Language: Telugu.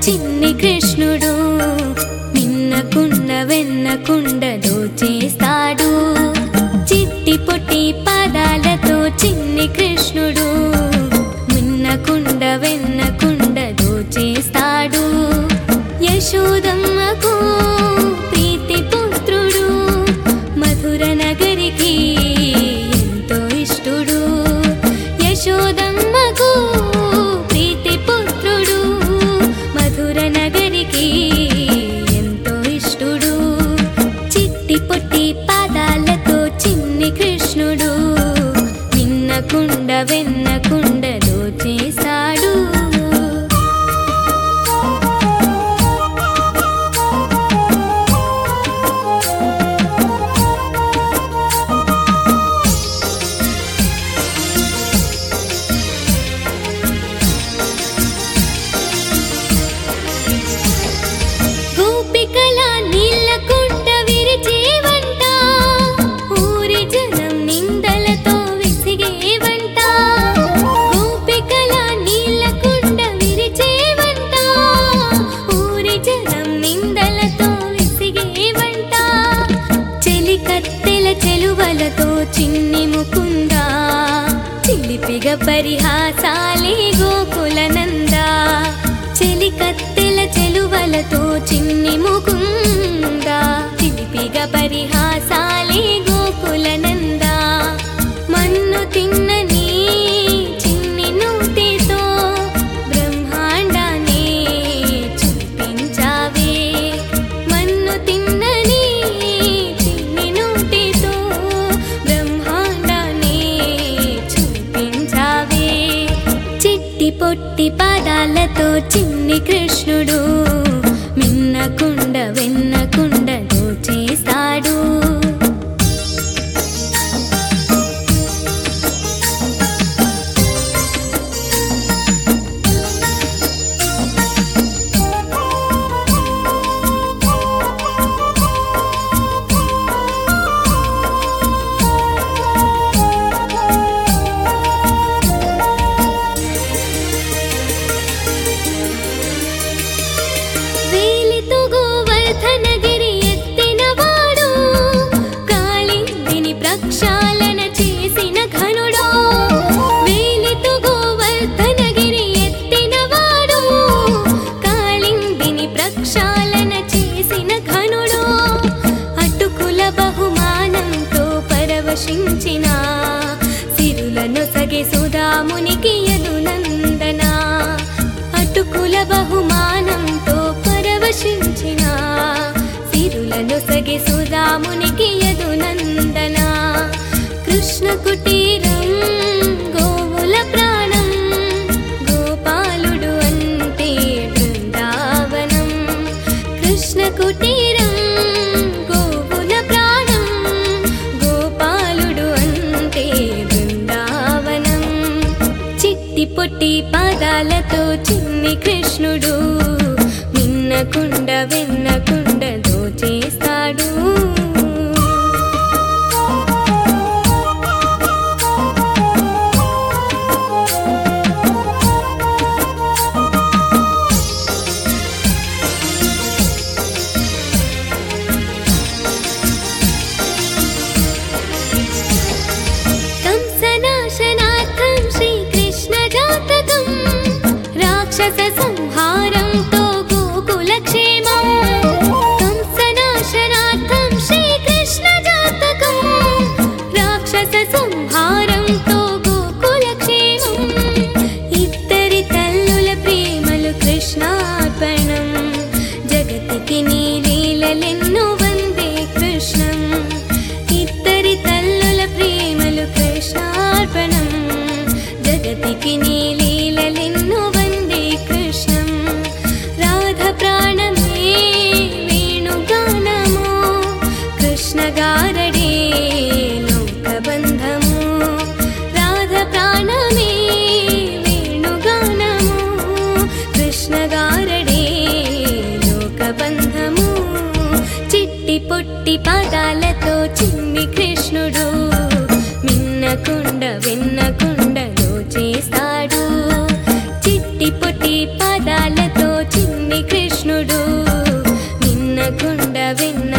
చిన్ని కృష్ణుడు మిన్నకుండ వెన్నకుండ దోచేస్తాడు చిట్టి పొట్టి పాదాలతో చిన్ని కృష్ణుడు మిన్నకుండ వెన్నకుండ దోచేస్తాడు యశోదమ్మకు ప్రీతి పుత్రుడు మధుర నగరికి ఎంతో ఇష్టుడు యశోదమ్మకు ప్రీతి పుత్రుడు మధుర నగరికి ఎంతో ఇష్టుడు చిట్టి పొట్టి పాదాలతో చిన్ని కృష్ణుడు నిన్నకుండ వెన్నకుండ దోచేశాడు గోపికల నీళ్ళకుంట విరిచేవంట ఊరి జనం నిందలతో విసిగేవంట గోపికల నీళ్ళకుంట విరిచేవంట ఊరి జనం నిందలతో విసిగేవంట చెలి కత్తెల చెలువలతో చిన్ని ముకుందా చిలిపిగ పరిహాసాలే గోకులనందా చెలి కత్తెల చెలువలతో చిన్ని ముకుందా చిలిపిగ పరిహాసాలే గోకులనందా మన్ను తిన్నని చిన్ని నూటితో బ్రహ్మాండాన్ని చూపించావే మన్ను తిన్నని చిన్ని నూటితో బ్రహ్మాండాన్ని చూపించావే చిట్టి పొట్టి పాదాలతో చిన్ని కృష్ణుడు మిన్నకుండ వెన్నకుండ దోచేస్తాడు వేలితో గోవర్ధనగిరి ఎత్తినవాడు కాళిందిని ప్రక్షాళన చేసిన ఘనుడు వేలితో గోవర్ధనగిరి ఎత్తినవాడు కాళిందిని ప్రక్షాళన చేసిన ఘనుడు అటుకుల బహుమానంతో పరవశించిన సిరులను సగే సుధామునికి యదునందన అటుకుల బహుమానంతో పరవశించిన సిరులను సగే సుధామునికి యదునందన కృష్ణ కుటీరం గోవుల ప్రాణం గోపాలుడు అంటే బృందావనం కృష్ణ కుటీరం గోవుల ప్రాణం గోపాలుడు అంటే బృందావనం చిట్టి పొట్టి పాదాలతో చిన్ని కృష్ణుడు మిన్నకుండ వెన్నకుండ దోచేస్తాడు కంసనాశనార్థం శ్రీకృష్ణ జాతకం రాక్షస సంహారంతో గోకుల క్షేమం కంసనాశనార్థం శ్రీకృష్ణ జాతకం రాక్షస సంహారంతో గోకుల క్షేమం ఇద్దరి తల్లుల ప్రేమలు కృష్ణార్పణం జగతికి నీ లీలలెన్నో వందే కృష్ణం ఇద్దరి తల్లుల ప్రేమలు కృష్ణార్పణం జగతికి నీ లీలలెన్నో వందే కృష్ణం రాధ ప్రాణమే వేణుగానము కృష్ణ గారడే లోకబంధము రాధ ప్రాణమే వేణుగానము కృష్ణ గారడే లోకబంధము చిట్టి పొట్టి పాదాలతో చిన్ని కృష్ణుడు మిన్నకుండ వెన్నకుండ దోచేస్తాడు చిట్టి పొట్టి పాదాలతో చిన్ని విన్నకుండ